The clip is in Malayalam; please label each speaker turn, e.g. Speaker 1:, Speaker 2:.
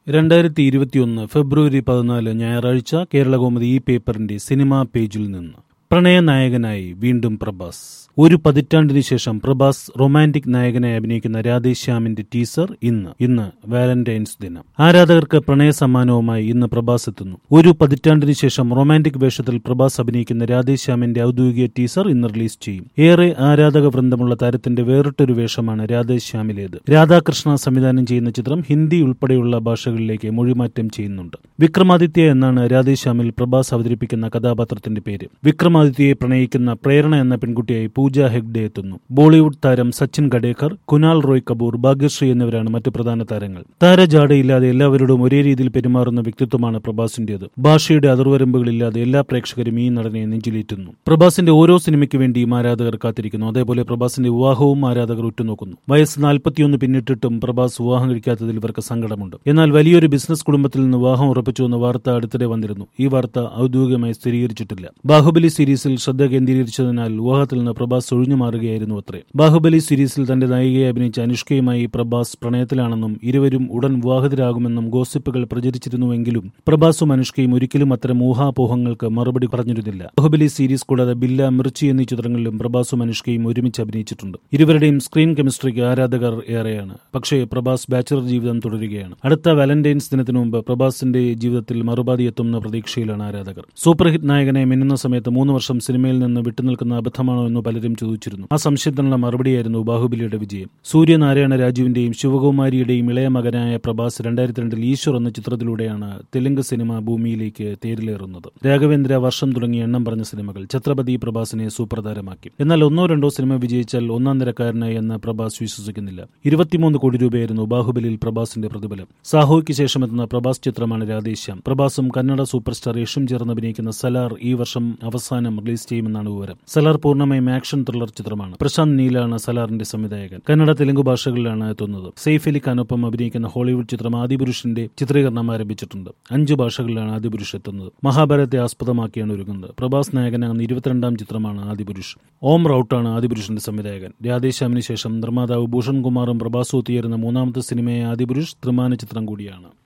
Speaker 1: രണ്ടായിരത്തി ഇരുപത്തിയൊന്ന് ഫെബ്രുവരി പതിനാല് ഞായറാഴ്ച കേരളകൗമുദി ഈ പേപ്പറിന്റെ സിനിമാ പേജിൽ നിന്ന് പ്രണയനായകനായി വീണ്ടും പ്രഭാസ് ഒരു പതിറ്റാണ്ടിന് ശേഷം പ്രഭാസ് റൊമാന്റിക് നായകനായി അഭിനയിക്കുന്ന രാധേശ്യാമിന്റെ ടീസർ ഇന്ന് ഇന്ന് വാലന്റൈൻസ് ദിനം ആരാധകർക്ക് പ്രണയ സമ്മാനവുമായി ഇന്ന് പ്രഭാസ് എത്തുന്നു ഒരു പതിറ്റാണ്ടിന് ശേഷം റൊമാന്റിക് വേഷത്തിൽ പ്രഭാസ് അഭിനയിക്കുന്ന രാധേശ്യാമിന്റെ ഔദ്യോഗിക ടീസർ ഇന്ന് റിലീസ് ചെയ്യും ഏറെ ആരാധക വൃന്ദമുള്ള താരത്തിന്റെ വേറിട്ടൊരു വേഷമാണ് രാധേശ്യാമിലേത് രാധാകൃഷ്ണ സംവിധാനം ചെയ്യുന്ന ചിത്രം ഹിന്ദി ഉൾപ്പെടെയുള്ള ഭാഷകളിലേക്ക് മൊഴിമാറ്റം ചെയ്യുന്നുണ്ട് വിക്രമാദിത്യ എന്നാണ് രാധേശ്യാമിൽ പ്രഭാസ് അവതരിപ്പിക്കുന്ന കഥാപാത്രത്തിന്റെ പേര് വിക്രമാദിത്യയെ പ്രണയിക്കുന്ന പ്രേരണ എന്ന പെൺകുട്ടിയായി പൂജ ഹെഗ്ഡെ എത്തുന്നു ബോളിവുഡ് താരം സച്ചിൻ ഖഡേക്കർ കുനാൽ റോയ് കപൂർ ഭാഗ്യശ്രീ എന്നിവരാണ് മറ്റ് പ്രധാന താരങ്ങൾ താരജാടയില്ലാതെ എല്ലാവരോടും ഒരേ രീതിയിൽ പെരുമാറുന്ന വ്യക്തിത്വമാണ് പ്രഭാസിന്റേത് ഭാഷയുടെ അതിർവരമ്പുകളില്ലാതെ എല്ലാ പ്രേക്ഷകരും ഈ നടനെ നെഞ്ചിലേറ്റുന്നു പ്രഭാസിന്റെ ഓരോ സിനിമയ്ക്ക് വേണ്ടിയും ആരാധകർ കാത്തിരിക്കുന്നു അതേപോലെ പ്രഭാസിന്റെ വിവാഹവും ആരാധകർ ഉറ്റുനോക്കുന്നു വയസ്സ് നാൽപ്പത്തിയൊന്ന് പിന്നിട്ടിട്ടും പ്രഭാസ് വിവാഹം കഴിക്കാത്തതിൽ ഇവർക്ക് സങ്കടമുണ്ട് എന്നാൽ വലിയൊരു ബിസിനസ് കുടുംബത്തിൽ നിന്ന് വിവാഹം ഉറപ്പിച്ചു എന്ന വാർത്ത അടുത്തിടെ വന്നിരുന്നു ഈ വാർത്ത ഔദ്യോഗികമായി സ്ഥിരീകരിച്ചിട്ടില്ല ബാഹുബലി സീരീസിൽ ശ്രദ്ധ കേന്ദ്രീകരിച്ചതിനാൽ വിവാഹത്തിൽ നിന്ന് പ്രഭാസ് ഒഴിഞ്ഞു മാറുകയായിരുന്നു അത്രേ ബാഹുബലി സീരീസിൽ തന്റെ നായികയെ അഭിനയിച്ച അനുഷ്കയുമായി പ്രഭാസ് പ്രണയത്തിലാണെന്നും ഇരുവരും ഉടൻ വിവാഹിതരാകുമെന്നും ഗോസിപ്പുകൾ പ്രചരിച്ചിരുന്നുവെങ്കിലും പ്രഭാസും അനുഷ്കയും ഒരിക്കലും അത്തരം ഊഹാപോഹങ്ങൾക്ക് മറുപടി പറഞ്ഞിരുന്നില്ല ബാഹുബലി സീരീസ് കൂടാതെ ബില്ല മിർച്ചി എന്നീ ചിത്രങ്ങളിലും പ്രഭാസും അനുഷ്കയും ഒരുമിച്ച് അഭിനയിച്ചിട്ടുണ്ട് ഇരുവരുടെയും സ്ക്രീൻ കെമിസ്ട്രിക്ക് ആരാധകർ ഏറെയാണ് പക്ഷേ പ്രഭാസ് ബാച്ചലർ ജീവിതം തുടരുകയാണ് അടുത്ത വാലന്റൈൻസ് ദിനത്തിനു മുമ്പ് പ്രഭാസിന്റെ ജീവിതത്തിൽ മറുപടി എത്തുന്ന പ്രതീക്ഷയിലാണ് ആരാധകർ സൂപ്പർ ഹിറ്റ് നായകനെ മിന്നുന്ന സമയത്ത് മൂന്ന് വർഷം സിനിമയിൽ നിന്ന് വിട്ടുനിൽക്കുന്ന അബദ്ധമാണോ എന്ന് പലരും ചോദിച്ചിരുന്നു ആ സംശയത്തിനുള്ള മറുപടിയായിരുന്നു ബാഹുബലിയുടെ വിജയം സൂര്യനാരായണ രാജുവിന്റെയും ശിവകുമാരിയുടെയും ഇളയ മകനായ പ്രഭാസ് രണ്ടായിരത്തി രണ്ടിൽ ഈശ്വർ എന്ന ചിത്രത്തിലൂടെയാണ് തെലുങ്ക് സിനിമ ഭൂമിയിലേക്ക് തേരിലേറുന്നത് രാഘവേന്ദ്ര വർഷം തുടങ്ങിയ എണ്ണം പറഞ്ഞ സിനിമകൾ ഛത്രപതി പ്രഭാസിനെ സൂപ്പർ താരമാക്കി എന്നാൽ ഒന്നോ രണ്ടോ സിനിമ വിജയിച്ചാൽ ഒന്നാം നിരക്കാരനായി എന്ന് പ്രഭാസ് വിശ്വസിക്കുന്നില്ല ഇരുപത്തിമൂന്ന് കോടി രൂപയായിരുന്നു ബാഹുബലിയിൽ പ്രഭാസിന്റെ പ്രതിഫലം സാഹോയ്ക്ക് ശേഷം എത്തുന്ന പ്രഭാസ് ചിത്രമാണ് രാധേശ്യാം പ്രഭാസും കന്നഡ സൂപ്പർ സ്റ്റാർ യഷും ചേർന്ന് അഭിനയിക്കുന്ന സലാർ ഈ വർഷം അവസാനം റിലീസ് ചെയ്യുമെന്നാണ് വിവരം സലാർ പൂർണ്ണമായും ആക്ഷൻ ത്രില്ലർ ചിത്രമാണ് പ്രശാന്ത് നീലാണ് സലാറിന്റെ സംവിധായകൻ കന്നഡ തെലുങ്ക് ഭാഷകളിലാണ് എത്തുന്നത് സെയ്ഫ് അലി ഖാനൊപ്പം അഭിനയിക്കുന്ന ഹോളിവുഡ് ചിത്രം ആദിപുരുഷിന്റെ ചിത്രീകരണം ആരംഭിച്ചിട്ടുണ്ട് അഞ്ച് ഭാഷകളിലാണ് ആദിപുരുഷ് എത്തുന്നത് മഹാഭാരത്തെ ആസ്പദമാക്കിയാണ് ഒരുങ്ങുന്നത് പ്രഭാസ് നായകനാകുന്ന ഇരുപത്തിരണ്ടാം ചിത്രമാണ് ആദിപുരുഷ് ഓം റൌട്ടാണ് ആദിപുരുഷിന്റെ സംവിധായകൻ രാധേശ്യാമിന് ശേഷം നിർമ്മാതാവ് ഭൂഷൺ കുമാറും പ്രഭാസും ഒത്തുചേരുന്ന മൂന്നാമത്തെ സിനിമയായ ആദിപുരുഷ് ത്രിമാന ചിത്രം കൂടിയാണ്